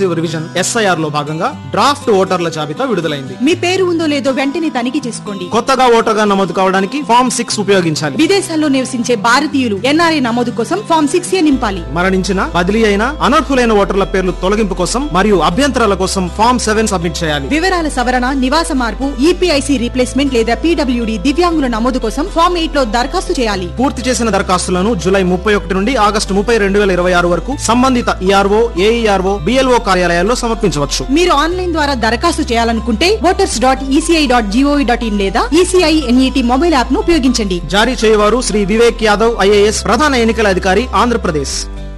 comprehensive revision SIR లో భాగంగా draft ఓటర్ల జాబితా విడుదలైంది మీ పేరు ఉందో లేదో వెంటనే తనిఖీ చేసుకోండి కొత్తగా ఓటర్గా నమోదు కావడానికి ఫామ్ సిక్స్ ఉపయోగించాలి విదేశాల్లో నివసించే భారతీయులు ఎన్ఆర్ఐ నమోదు కోసం ఫామ్ సిక్స్ ఏ నింపాలి మరణించిన బదిలీ అయిన అనర్హులైన ఓటర్ల పేర్లు తొలగింపు కోసం మరియు అభ్యంతరాల కోసం ఫామ్ సెవెన్ సబ్మిట్ చేయాలి వివరాల సవరణ నివాస మార్పు ఈపీఐసి రీప్లేస్మెంట్ లేదా పీడబ్ల్యూడి దివ్యాంగుల నమోదు కోసం ఫామ్ ఎయిట్ లో దరఖాస్తు చేయాలి పూర్తి చేసిన దరఖాస్తులను జూలై ముప్పై ఒకటి నుండి ఆగస్టు ముప్పై రెండు వేల ఇరవై ఆరు వరకు సంబంధిత ఈఆర్ఓ ఏఈఆర్ఓ బిఎల్ఓ కార్యాలయాల్లో సమర్పించవచ్చు మీరు ఆన్లైన్ ద్వారా దరఖాస్తు చేయాలనుకుంటే voters dot ECI dot GOV dot in లేదా ఈసీఐ ఎన్ఈటి మొబైల్ యాప్ ను ఉపయోగించండి జారీ చేయవారు శ్రీ వివేక్ యాదవ్ ఐఏఎస్ ప్రధాన ఎన్నికల అధికారి ఆంధ్రప్రదేశ్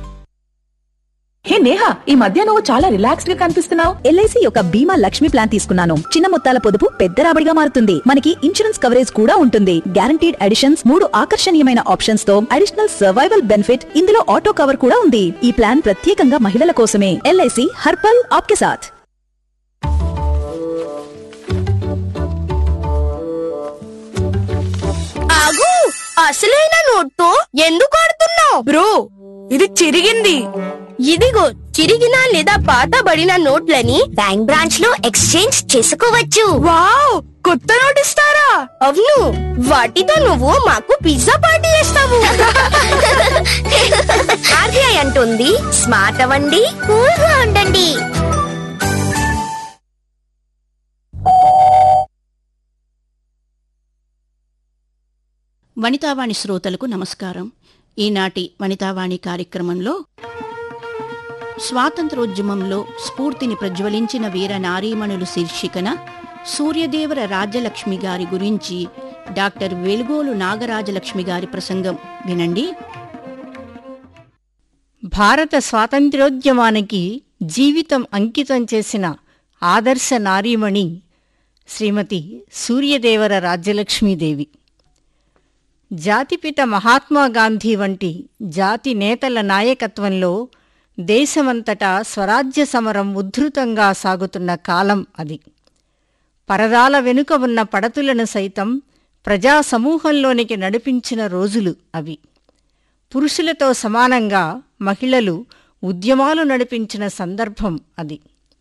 హే నేహా ఈ మధ్య నువ్వు చాలా రిలాక్స్డ్ గా కనిపిస్తున్నావు ఎల్ఐసి యొక్క బీమా లక్ష్మి ప్లాన్ తీసుకున్నాను చిన్న మొత్తాల పొదుపు పెద్ద రాబడిగా మారుతుంది మనకి ఇన్సూరెన్స్ కవరేజ్ కూడా ఉంటుంది గ్యారంటీడ్ అడిషన్స్ మూడు ఆకర్షణీయమైన ఆప్షన్స్ తో అడిషనల్ సర్వైవల్ బెనిఫిట్ ఇందులో ఆటో కవర్ కూడా ఉంది ఈ ప్లాన్ ప్రత్యేకంగా మహిళల కోసమే ఎల్ఐసి హర్పల్ ఆప్కే సాథ్ ఆగు అసలైన నోట్తో ఎందుకు ఆడుతున్నావు బ్రో ఇది చిరిగింది ఇదిగో చిరిగిన లేదా పాతబడిన నోట్లని బ్యాంక్ బ్రాంచ్ లో ఎక్స్చేంజ్ చేసుకోవచ్చు వావ్ కొత్త నోట్ ఇస్తారా అవును వాటితో నువ్వు మాకు పిజ్జా పార్టీ చేస్తావు ఆర్బీఐ అంటుంది స్మార్ట్ అవ్వండి కూల్ గా ఉండండి వనితావాణి శ్రోతలకు నమస్కారం ఈనాటి వనితావాణి కార్యక్రమంలో స్వాతంత్రోద్యమంలో స్ఫూర్తిని ప్రజ్వలించిన వీర నారీమణులు శీర్షికన సూర్యదేవర రాజ్యలక్ష్మి గారి గురించి డాక్టర్ వెలుగోలు నాగరాజలక్ష్మి గారి ప్రసంగం వినండి భారత స్వాతంత్ర్యోద్యమానికి జీవితం అంకితం చేసిన ఆదర్శ నారీమణి శ్రీమతి సూర్యదేవర రాజ్యలక్ష్మీదేవి జాతిపిత మహాత్మా గాంధీ వంటి జాతి నేతల నాయకత్వంలో దేశమంతటా స్వరాజ్య సమరం ఉద్ధృతంగా సాగుతున్న కాలం అది పరదాల వెనుక ఉన్న పడతులను సైతం ప్రజా సమూహంలోనికి నడిపించిన రోజులు అవి పురుషులతో సమానంగా మహిళలు ఉద్యమాలు నడిపించిన సందర్భం అది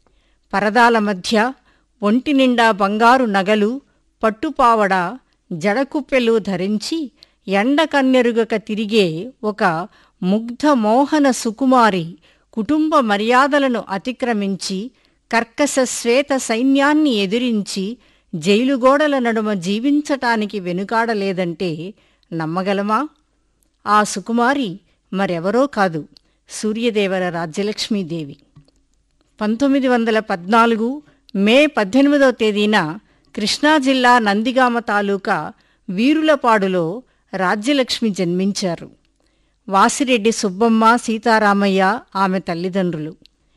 పరదాల మధ్య ఒంటి నిండా బంగారు నగలు పట్టుపావడ జడకుప్పెలు ధరించి ఎండకన్నెరుగక తిరిగే ఒక ముగ్ధ మోహన సుకుమారి కుటుంబ మర్యాదలను అతిక్రమించి కర్కశ శ్వేత సైన్యాన్ని ఎదిరించి జైలుగోడల నడుమ జీవించటానికి వెనుకాడలేదంటే నమ్మగలమా ఆ సుకుమారి మరెవరో కాదు సూర్యదేవర రాజ్యలక్ష్మీదేవి పంతొమ్మిది వందల పద్నాలుగు మే పద్దెనిమిదో తేదీన కృష్ణా జిల్లా నందిగామ తాలూకా వీరులపాడులో రాజ్యలక్ష్మి జన్మించారు వాసిరెడ్డి సుబ్బమ్మ సీతారామయ్య ఆమె తల్లిదండ్రులు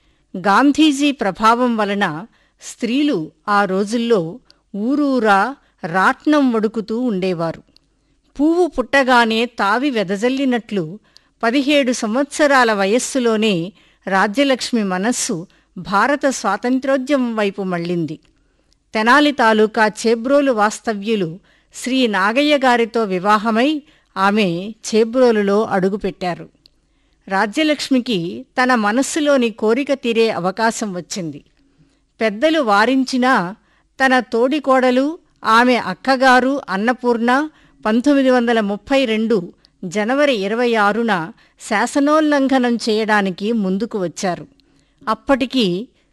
గాంధీజీ ప్రభావం వలన స్త్రీలు ఆ రోజుల్లో ఊరూరా రాట్నం వడుకుతూ ఉండేవారు పువ్వు పుట్టగానే తావి వెదజల్లినట్లు పదిహేడు సంవత్సరాల వయస్సులోనే రాజ్యలక్ష్మి మనస్సు భారత స్వాతంత్రోద్యమం వైపు మళ్ళింది తెనాలి తాలూకా చేబ్రోలు వాస్తవ్యులు శ్రీ నాగయ్య గారితో వివాహమై ఆమె చేబ్రోలులో అడుగుపెట్టారు రాజ్యలక్ష్మికి తన మనస్సులోని కోరిక తీరే అవకాశం వచ్చింది పెద్దలు వారించినా తన తోడికోడలు ఆమె అక్కగారు అన్నపూర్ణ పంతొమ్మిది వందల ముప్పై రెండు జనవరి ఇరవై ఆరున శాసనోల్లంఘనం చేయడానికి ముందుకు వచ్చారు అప్పటికి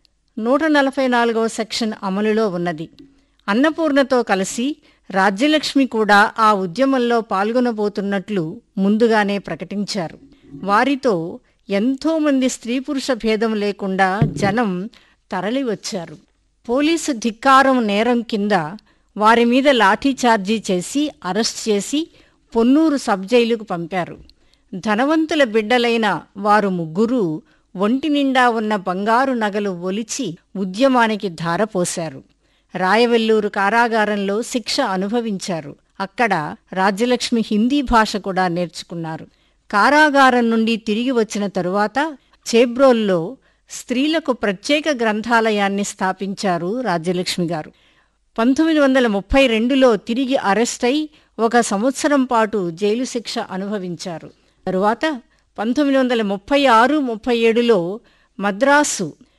నూట నలభై నాలుగవ సెక్షన్ అమలులో ఉన్నది అన్నపూర్ణతో కలిసి రాజ్యలక్ష్మి కూడా ఆ ఉద్యమంలో పాల్గొనబోతున్నట్లు ముందుగానే ప్రకటించారు వారితో ఎంతోమంది స్త్రీ పురుష భేదం లేకుండా జనం తరలివచ్చారు పోలీసు ధిక్కారం నేరం కింద వారి మీద లాఠీచార్జీ చేసి అరెస్ట్ చేసి పొన్నూరు సబ్ జైలుకు పంపారు ధనవంతుల బిడ్డలైన వారు ముగ్గురు ఒంటి నిండా ఉన్న బంగారు నగలు ఒలిచి ఉద్యమానికి ధారపోశారు రాయవెల్లూరు కారాగారంలో శిక్ష అనుభవించారు అక్కడ రాజ్యలక్ష్మి హిందీ భాష కూడా నేర్చుకున్నారు కారాగారం నుండి తిరిగి వచ్చిన తరువాత చేబ్రోల్లో స్త్రీలకు ప్రత్యేక గ్రంథాలయాన్ని స్థాపించారు రాజ్యలక్ష్మి గారు పంతొమ్మిది వందల ముప్పై రెండులో తిరిగి అరెస్ట్ అయి ఒక సంవత్సరం పాటు జైలు శిక్ష అనుభవించారు తరువాత పంతొమ్మిది వందల ముప్పై ఆరు ముప్పై ఏడులో మద్రాసు